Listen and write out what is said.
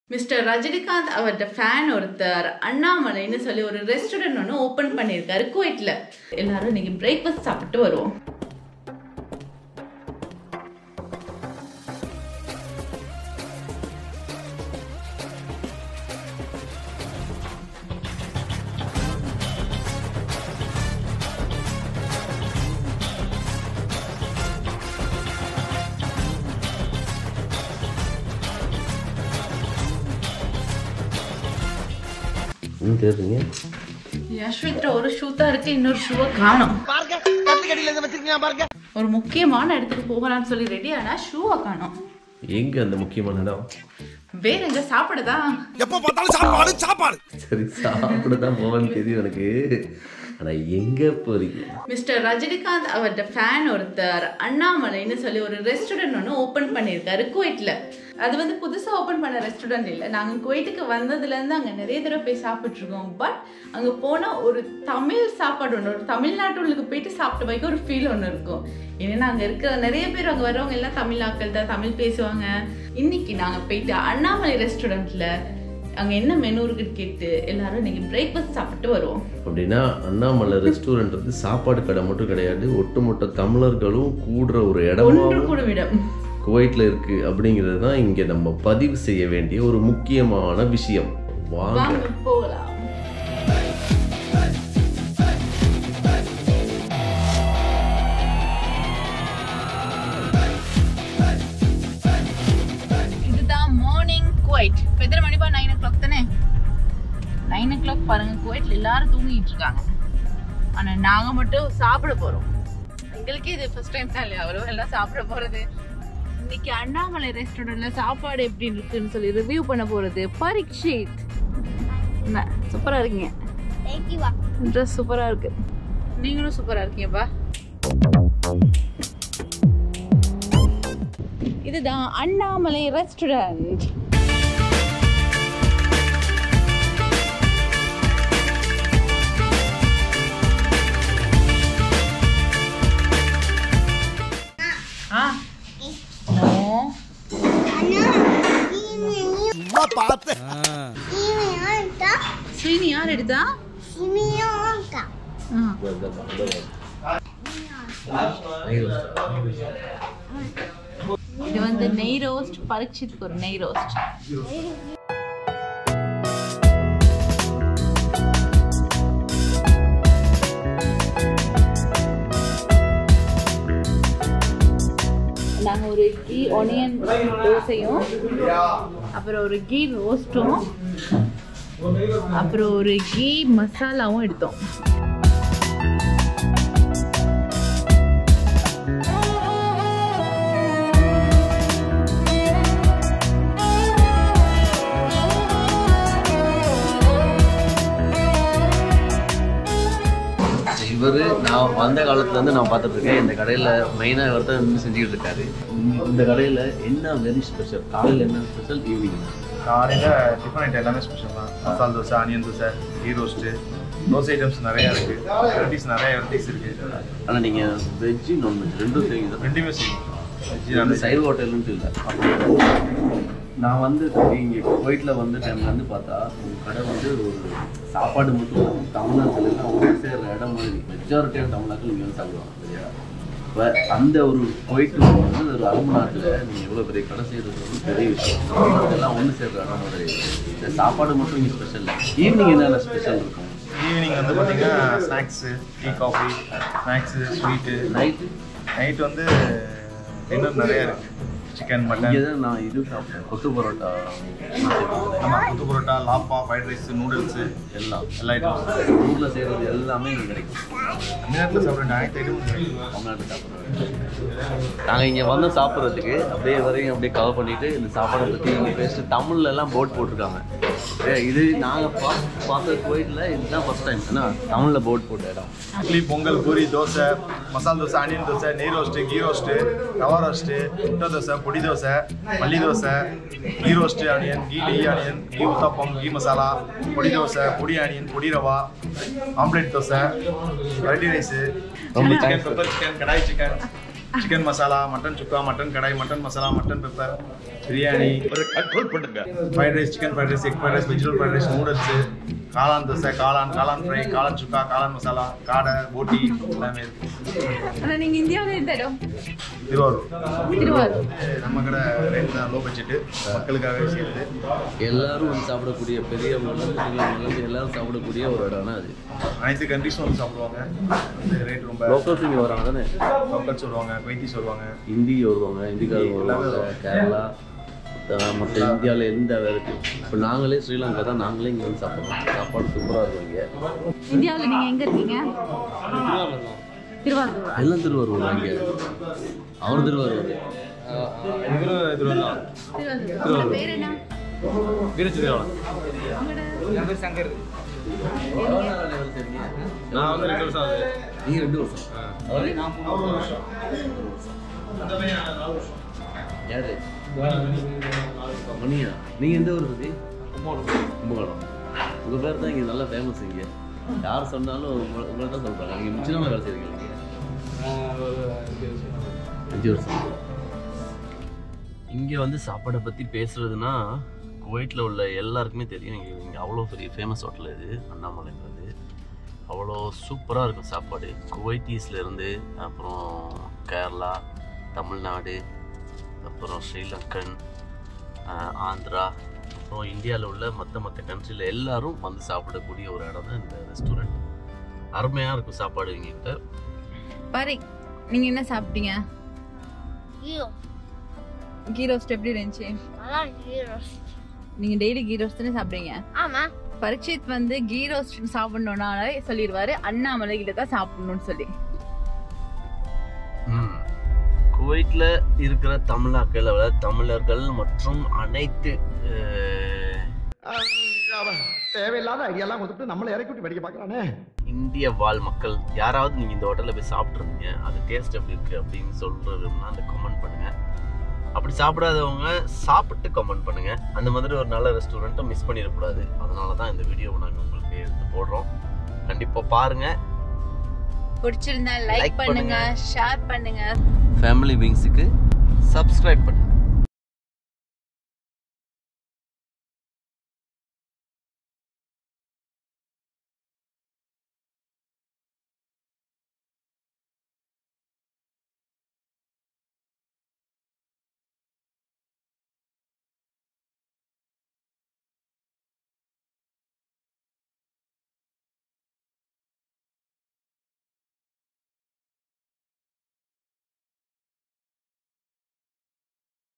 Mister Rajinikanth அவர்கிட்ட fan ஒருத்தர் அண்ணாமலைன்னு சொல்லி ஒரு ரெஸ்டாரண்ட் ஒன்று ஓப்பன் பண்ணியிருக்காரு குவைட்ல எல்லாரும் இன்னைக்கு பிரேக்ஃபாஸ்ட் சாப்பிட்டு வருவோம் ம் தெரியுங்க யஷ்வித்ரா ஒரு ஷூ தான் இருக்கு இன்னொரு ஷூவை காணும் பாருங்க கட்டுக்கடியில இருந்து வச்சிருக்கீங்க பாருங்க ஒரு முக்கியமான இடத்துக்கு போகலாம்னு சொல்லி ரெடி ஆனா ஷூவை காணும் எங்க அந்த முக்கியமான இடம் வேற எங்க சாப்பிடதான் எப்ப பார்த்தாலும் சாப்பாடு சாப்பாடு சரி சாப்பிட தான் போவேன்னு தெரியும் எனக்கு ஆனா எங்க போறீங்க மிஸ்டர் ரஜினிகாந்த் அவர்கிட்ட ஃபேன் ஒருத்தர் அண்ணாமலைன்னு சொல்லி ஒரு ரெஸ்டாரண்ட் ஒன்று ஓப்பன் பண்ணியிருக்காரு குவைட்ல அது வந்து புதுசாக ஓப்பன் பண்ண ரெஸ்டாரண்ட் இல்லை நாங்கள் குவைட்டுக்கு வந்ததுலேருந்து அங்கே நிறைய தடவை போய் சாப்பிட்ருக்கோம் பட் அங்கே போனால் ஒரு தமிழ் சாப்பாடு ஒன்று ஒரு தமிழ்நாட்டுக்கு போயிட்டு சாப்பிட்ட வைக்க ஒரு ஃபீல் ஒன்று இருக்கும் ஏன்னா அங்கே இருக்கிற நிறைய பேர் அங்கே வர்றவங்க எல்லாம் தமிழ் ஆட்கள் தான் தமிழ் பேசுவாங்க இன்னைக்கு நாங்கள் போயிட்டு அண்ணாமலை ரெஸ்டாரண்ட்டில் அங்கே என்ன மெனு இருக்குன்னு கேட்டு எல்லாரும் இன்னைக்கு பிரேக்ஃபாஸ்ட் சாப்பிட்டு வருவோம் அப்படின்னா அண்ணாமலை ரெஸ்டாரண்ட் வந்து சாப்பாடு கடை மட்டும் கிடையாது ஒட்டுமொத்த தமிழர்களும் கூடுற ஒரு ஒன்று இடமாவும் கூடும் இடம் குவைட்ல இருக்கு அப்படிங்கிறது தான் இங்க நம்ம பதிவு செய்ய வேண்டிய ஒரு முக்கியமான விஷயம் வாங்க வாங்க போகலாம் இதுதான் மார்னிங் குவைட் இப்போ எத்தனை மணிப்பா நைன் ஓ கிளாக் தானே நைன் ஓ கிளாக் பாருங்க குவைட்ல எல்லாரும் தூங்கிட்டு இருக்காங்க ஆனா நாங்க மட்டும் சாப்பிட போறோம் எங்களுக்கே இது ஃபர்ஸ்ட் டைம் தான் இல்லையா அவ்வளோ எல்லாம் சாப்பிட போறது இன்னைக்கு அண்ணாமலை ரெஸ்டாரண்ட்ல சாப்பாடு எப்படி இருக்குன்னு சொல்லி ரிவ்யூ பண்ண போறது பரீட்சித் என்ன சூப்பரா இருக்கீங்க ட்ரெஸ் சூப்பரா இருக்கு நீங்களும் சூப்பரா இருக்கீங்கப்பா இதுதான் அண்ணாமலை ரெஸ்டாரண்ட் ஆ நோ சும்மா பார்த்து ஸ்ரீனி யார் எடுத்தா ஆ இது வந்து நெய் ரோஸ்ட் பரீட்சித்துக்கு ஒரு நெய் ரோஸ்ட் நாங்கள் ஒரு கீ ஒனியன் தோசையும் அப்புறம் ஒரு கீ ரோஸ்ட்டும் அப்புறம் ஒரு கீ மசாலாவும் எடுத்தோம் இவர் நான் வந்த காலத்துல இருந்து நான் பார்த்துட்டு இருக்கேன் இந்த கடையில மெயினா இவர் தான் இருந்து செஞ்சுக்கிட்டு இருக்காரு இந்த கடையில என்ன வெரி ஸ்பெஷல் காலையில என்ன ஸ்பெஷல் ஈவினிங் காலையில் டிஃபன் ஐட்டம் எல்லாமே ஸ்பெஷல் தான் மசால் dosa onion dosa ghee roast dosa items நிறையா இருக்குது வெரைட்டிஸ் நிறைய வெரைட்டிஸ் இருக்குது ஆனா நீங்க வெஜ் நான்வெஜ் ரெண்டும் செய்யுங்க ரெண்டுமே செய்யும் வெஜ்ஜு இது வந்து நான்வெஜ் சைவ ஹோட்டல்ன்ட்டு இல்லை நான் வந்து இங்கே குவைட்டில் வந்து டைம்ல வந்து பார்த்தா உங்க கடை வந்து ஒரு சாப்பாடு மட்டும் இல்ல, தமிழ்நாட்டுல எல்லாம் ஒன்று சேர்ற இடம் மாதிரி மெஜாரிட்டியான தமிழ்நாட்டில் இங்கே வந்து சாப்பிடுவாங்க சரியா இப்போ அந்த ஒரு குவைட்டு வந்து ஒரு அரபு நாட்டில் நீங்கள் எவ்வளோ பெரிய கடை செய்கிறது வந்து பெரிய விஷயம் தமிழ்நாட்டுல எல்லாம் ஒன்று சேர்ற இடம் மாதிரி இந்த சாப்பாடு மட்டும் இங்கே ஸ்பெஷல் இல்லை ஈவினிங் என்னென்ன ஸ்பெஷல் இருக்கும் ஈவினிங் வந்து பார்த்தீங்கன்னா snacks tea coffee snacks sweet night night வந்து டின்னர் நிறையா இருக்குது சிக்கன் இங்கே மட்டன் தான் நான் இது சாப்பிட்டேன் கொத்து பரோட்டா ஆமாம் கொத்து பரோட்டா லாப்பா ஃப்ரைட் ரைஸ் நூடுல்ஸு எல்லாம் எல்லா ஐட்டம்ஸ் ஊரில் செய்கிறது எல்லாமே இங்கே கிடைக்கும் தமிழ்நாட்டில் சாப்பிட்ற அனைத்து ஐட்டமும் கிடைக்கும் தமிழ்நாட்டு சாப்பிட்றோம் நாங்கள் இங்கே வந்து சாப்பிட்றதுக்கு அப்படியே வரையும் அப்படியே கவர் பண்ணிட்டு இந்த சாப்பாடை பற்றி இங்கே பேசிட்டு தமிழ்ல எல்லாம் போர்ட் போட்டிருக்காங்க ஏ, இது நாங்கள் பார்த்து பார்த்த கோயிலில் இதுதான் ஃபர்ஸ்ட் டைம் ஏன்னா தமிழில் போர்ட் போட்ட இடம் இட்லி பொங்கல் பூரி தோசை மசால் தோசை ஆனியன் தோசை நெய் roast ghee roast rava roast முட்டை தோசை பொடி தோசை மல்லி தோசை கீ ரோஸ்ட்டு ஆனியன் கீ நெய் ஆனியன் கீ உத்தாப்பம் கீ மசாலா பொடி தோசை பொடி ஆனியன் பொடி rava omelette dosa variety rice ரொம்ப chicken thanks. Pepper chicken kadai chicken chicken masala mutton chukka mutton kadai mutton masala mutton pepper biryani ஒரு கண்ட்ரோல் பண்ணுங்க fried rice chicken fried rice egg fried rice vegetable fried rice noodles காளான் தோசை காளான் காளான் ஃப்ரை காளான் சுக்கா காளான் மசாலா காடை போட்டி எல்லாமே இருக்கு ஆனா நீங்க இந்தியாவுல எந்த இடம் திருவாரூர் திருவாரூர் நம்ம கடை ரேட் தான் லோ பட்ஜெட்டு மக்களுக்காகவே செய்யுது எல்லாரும் வந்து சாப்பிடக்கூடிய பெரியவங்கலேருந்து சின்னவங்கலேருந்து எல்லாரும் சாப்பிடக்கூடிய ஒரு இடம்னா அது அனைத்து கண்ட்ரிஸும் வந்து சாப்பிடுவாங்க வந்து ரேட் ரொம்ப லோக்கல்ஸ் இங்கே வராங்க தானே லோக்கல்ஸ் வருவாங்க குவைத்திஸ் வருவாங்க ஹிந்தி வருவாங்க ஹிந்திக்காரங்க வருவாங்க கேரளா அஹ் மற்ற இந்தியாவில் எந்த இருக்கு இப்போ நாங்களே ஸ்ரீலங்கா தான் நாங்களே இங்கே வந்து சாப்பிட்றோம் சாப்பாடு சூப்பராக இருக்கும் இங்கே இந்தியாவுல நீங்க எங்க இருக்கீங்க திருவாரூர் எல்லாம் திருவாரூர் தான் இங்கே அவர் திருவாரூர் இவரும் இதுல தான் திருவாரூர் உங்களோட பேர் என்ன திருச்சி திருவாரூர் நான் வந்து ரெண்டு வருஷம் ஆகுது நீங்கள் ரெண்டு வருஷம் யாரு மணியா நீங்கள் எந்த ஊர் பற்றி கும்பகோணம் உங்கள் பேர் தான் இங்கே நல்லா ஃபேமஸ் இங்கே யார் சொன்னாலும் உங்களை உங்களை தான் சொல்கிறாங்க நீங்கள் முச்சினமாக வேலை செய்கிறீங்க அஞ்சு வருஷம் இங்கே வந்து சாப்பாடை பற்றி பேசுறதுன்னா குவைட்டில் உள்ள எல்லாருக்குமே தெரியும் இங்கே இங்கே அவ்வளோ பெரிய ஃபேமஸ் ஹோட்டல் இது அண்ணாமலைங்கிறது அவ்வளோ சூப்பராக இருக்கும் சாப்பாடு குவைட்டீஸ்லேருந்து அப்புறம் கேரளா தமிழ்நாடு அப்புறம் ஸ்ரீலங்கன் ஆஹ், ஆந்திரா அப்புறம் இந்தியாவில் உள்ள மற்ற மற்ற கண்ட்ரியில் எல்லாரும் வந்து சாப்பிடக்கூடிய ஒரு இடம் தான் இந்த ரெஸ்டாரண்ட் அருமையாக இருக்கும் சாப்பாடு இங்கிட்ட பாரு நீங்க என்ன சாப்பிட்டீங்க ஐயோ கீ ரோஸ்ட் எப்படி இருந்துச்சு அதான் ஹீரோஸ் நீங்க டெய்லி கீ ரோஸ்ட் தானே சாப்பிடுறீங்க ஆமா பரீட்சித் வந்து கீ ரோஸ்ட் சாப்பிடணும்னாலே சொல்லிடுவாரு அண்ணாமலை கிட்ட தான் சாப்பிடணும்னு சொல்லி ம். குவைட்ல இருக்கிற தமிழாக்கள் அதாவது தமிழர்கள் மற்றும் அனைத்து அஹ், தேவையில்லாத ஐடியாலாம் கொடுத்துட்டு நம்மளை இறக்கி விட்டு படிக்க பார்க்கறானே இந்திய வாழ் மக்கள் யாராவது நீங்க இந்த ஹோட்டல்ல போய் சாப்பிட்ருந்தீங்க அது டேஸ்ட் எப்படி இருக்கு அப்படின்னு சொல்றதுன்னா அந்த கமெண்ட் பண்ணுங்க அப்படி சாப்பிடாதவங்க சாப்பிட்டு கமெண்ட் பண்ணுங்க அந்த மாதிரி ஒரு நல்ல ரெஸ்டாரண்ட்டை மிஸ் பண்ணிடக்கூடாது அதனால தான் இந்த வீடியோவை நாங்கள் உங்களுக்கு எடுத்து போடுறோம் கண்டிப்பா பாருங்க பிடிச்சிருந்தா Like லைக் பண்ணுங்க ஷேர் பண்ணுங்க ஃபேமிலி விங்ஸுக்கு சப்ஸ்கிரைப் பண்ணுங்க